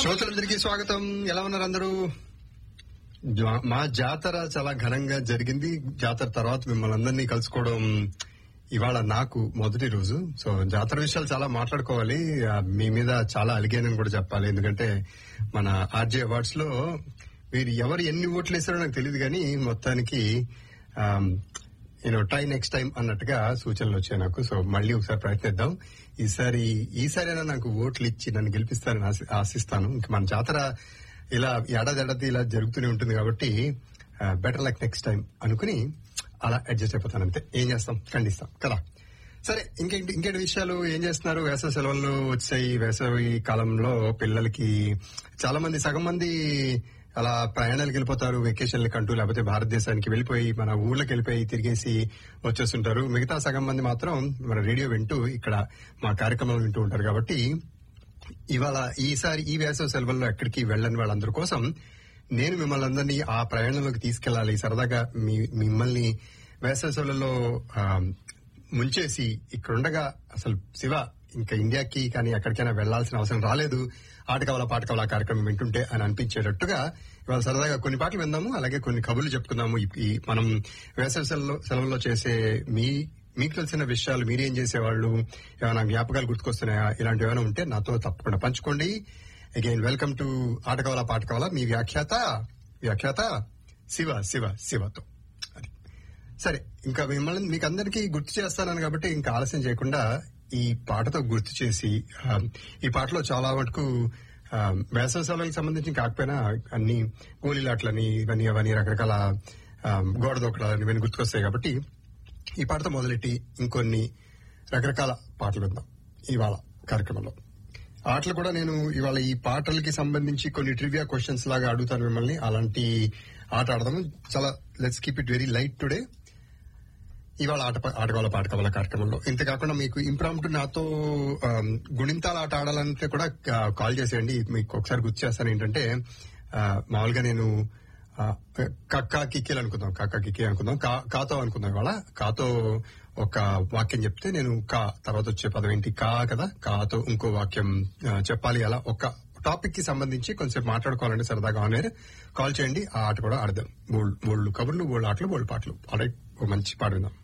శ్రోతలందరికీ స్వాగతం ఎలా ఉన్నారు అందరూ జా- మా జాతర చాలా ఘనంగా జరిగింది జాతర తర్వాత మిమ్మల్ని అందరినీ కలుసుకోవడం ఇవాళ నాకు మొదటి రోజు సో జాతర విషయాలు చాలా మాట్లాడుకోవాలి ఆ, మీ మీద చాలా అలిగానని కూడా చెప్పాలి ఎందుకంటే మన ఆర్జే అవార్డ్స్ లో మీరు ఎవరు ఎన్ని ఓట్లు వేసారో నాకు తెలియదు కానీ మొత్తానికి యూనో ట్రై నెక్స్ట్ టైం అన్నట్టుగా సూచనలు వచ్చాయి నాకు సో మళ్ళీ ఒకసారి ప్రయత్నిద్దాం ఈసారి ఈసారైనా నాకు ఓట్లు ఇచ్చి నన్ను గెలిపిస్తారని ఆశి- ఆశిస్తాను ఇంక మన జాతర ఇలా ఏడాది ఏడాది ఇలా జరుగుతూనే ఉంటుంది కాబట్టి బెటర్ లైక్ నెక్స్ట్ టైం అనుకుని అలా అడ్జస్ట్ అయిపోతాను అంతే ఏం చేస్తాం ఖండిస్తాం కదా సరే ఇంకేంటి ఇంకేంటి విషయాలు ఏం చేస్తున్నారు వేసవి సెలవులు వచ్చాయి వేసవి కాలంలో పిల్లలకి చాలా మంది సగం మంది అలా ప్రయాణాలకు వెళ్ళిపోతారు వెకేషన్లకి అంటూ లేకపోతే భారతదేశానికి వెళ్ళిపోయి మన ఊర్లకు వెళ్ళిపోయి తిరిగేసి వచ్చేస్తుంటారు మిగతా సగం మంది మాత్రం మన రేడియో వింటూ ఇక్కడ మా కార్యక్రమాలు వింటూ ఉంటారు కాబట్టి ఇవాళ ఈసారి ఈ వేసవి సెలవుల్లో ఎక్కడికి వెళ్ళని వాళ్ళందరి కోసం నేను మిమ్మల్ని అందరినీ ఆ ప్రయాణంలోకి తీసుకెళ్లాలి సరదాగా మీ మిమ్మల్ని వేసవి సెలవుల్లో ఆ, ముంచేసి ఇక్కడుండగా అసలు శివ ఇంకా ఇండియాకి కానీ ఎక్కడికైనా వెళ్లాల్సిన అవసరం రాలేదు ఆట కావాలా పాట కావాలా కార్యక్రమం వింటుంటే అని అనిపించేటట్టుగా ఇవాళ సరదాగా కొన్ని పాటలు విందాము అలాగే కొన్ని కబుర్లు చెప్పుకుందాము ఈ- ఈ మనం వేసవి సెలవుల్లో సెలవుల్లో చేసే మీ మీకు తెలిసిన విషయాలు మీరేం చేసేవాళ్ళు ఏమైనా జ్ఞాపకాలు గుర్తుకొస్తున్నాయా ఇలాంటివి ఏమైనా ఉంటే నాతో తప్పకుండా పంచుకోండి అగైన్ వెల్కమ్ టు ఆట కావాలా పాట కావాలా మీ వ్యాఖ్యాత వ్యాఖ్యాత శివ శివ శివతో అది సరే ఇంకా మిమ్మల్ని మీకు అందరికీ గుర్తు చేస్తానని కాబట్టి ఇంకా ఆలస్యం చేయకుండా ఈ పాటతో గుర్తు చేసి ఆ, ఈ పాటలో చాలా మటుకు ఆ, వేసవి సెలవులకు సంబంధించి కాకపోయినా అన్ని గోళీలాట్లని ఇవన్నీ అవన్నీ రకరకాల ఆ, గోడ దోకడాలని ఇవన్నీ గుర్తుకొస్తాయి కాబట్టి ఈ పాటతో మొదలెట్టి ఇంకొన్ని రకరకాల పాటలు విందాం ఇవాళ కార్యక్రమంలో ఆటలు కూడా నేను ఇవాళ ఈ పాటలకి సంబంధించి కొన్ని ట్రివియా క్వశ్చన్స్ లాగా అడుగుతాను మిమ్మల్ని అలాంటి ఆట ఆడదాము చాలా let's keep it very light today ఇవాళ ఆట ఆటగాళ్ళ పాట కావాల కార్యక్రమంలో ఇంత కాకుండా మీకు ఇంప్రాంప్ట్ నాతో ఆమ్, గుణింతాల ఆట ఆడాలంటే కూడా ఆ, కాల్ చేసేయండి మీకు ఒకసారి గుర్తు చేస్తాను ఏంటంటే ఆ, మామూలుగా నేను ఆ, కక్కా కిక్కిలు అనుకుందాం కక్కా కిక్కి అనుకుందాం కా కాతో అనుకుందాం ఇవాళ కాతో ఒక వాక్యం చెప్తే నేను కా తర్వాత వచ్చే పదం ఏంటి కా కదా కాతో ఇంకో వాక్యం ఆ, చెప్పాలి అలా ఒక టాపిక్ కి సంబంధించి కొంచెం మాట్లాడుకోవాలంటే సరదాగా ఆన్ ఎయిర్ కాల్ చేయండి ఆ ఆట కూడా ఆడదాం బోల్డ్ బోల్డ్ కబుర్లు బోల్డ్ ఆటలు బోల్డ్ పాటలు ఆల్రైట్ ఒక మంచి పాట విందాం